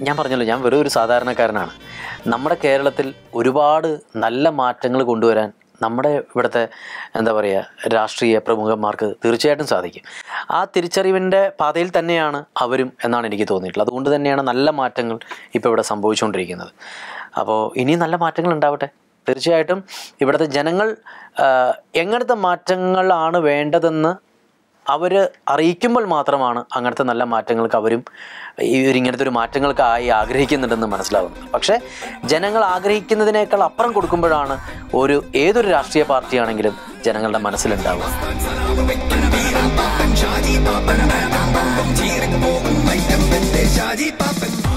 ഞാൻ പറഞ്ഞല്ലോ ഞാൻ വെറും ഒരു സാധാരണക്കാരനാണ് നമ്മുടെ കേരളത്തിൽ ഒരുപാട് നല്ല മാറ്റങ്ങൾ കൊണ്ടുവരാൻ നമ്മുടെ ഇവിടുത്തെ എന്താ പറയുക രാഷ്ട്രീയ പ്രമുഖന്മാർക്ക് തീർച്ചയായിട്ടും സാധിക്കും ആ തിരിച്ചറിവിൻ്റെ പാതയിൽ തന്നെയാണ് അവരും എന്നാണ് എനിക്ക് തോന്നിയിട്ടുള്ളത് അതുകൊണ്ട് തന്നെയാണ് നല്ല മാറ്റങ്ങൾ ഇപ്പോൾ ഇവിടെ സംഭവിച്ചുകൊണ്ടിരിക്കുന്നത് അപ്പോൾ ഇനിയും നല്ല മാറ്റങ്ങൾ ഉണ്ടാവട്ടെ തീർച്ചയായിട്ടും ഇവിടുത്തെ ജനങ്ങൾ ആ, എങ്ങനത്തെ മാറ്റങ്ങളാണ് വേണ്ടതെന്ന് അവർ അറിയിക്കുമ്പോൾ മാത്രമാണ് അങ്ങനത്തെ നല്ല മാറ്റങ്ങൾക്ക് അവരും ഈ ഒരു ഇങ്ങനത്തെ ഒരു മാറ്റങ്ങൾക്കായി ആഗ്രഹിക്കുന്നുണ്ടെന്ന് മനസ്സിലാവുന്നത് പക്ഷേ ജനങ്ങൾ ആഗ്രഹിക്കുന്നതിനേക്കാൾ അപ്പുറം കൊടുക്കുമ്പോഴാണ് ഒരു ഏതൊരു രാഷ്ട്രീയ പാർട്ടിയാണെങ്കിലും ജനങ്ങളുടെ മനസ്സിലുണ്ടാവുക Shadi poppin',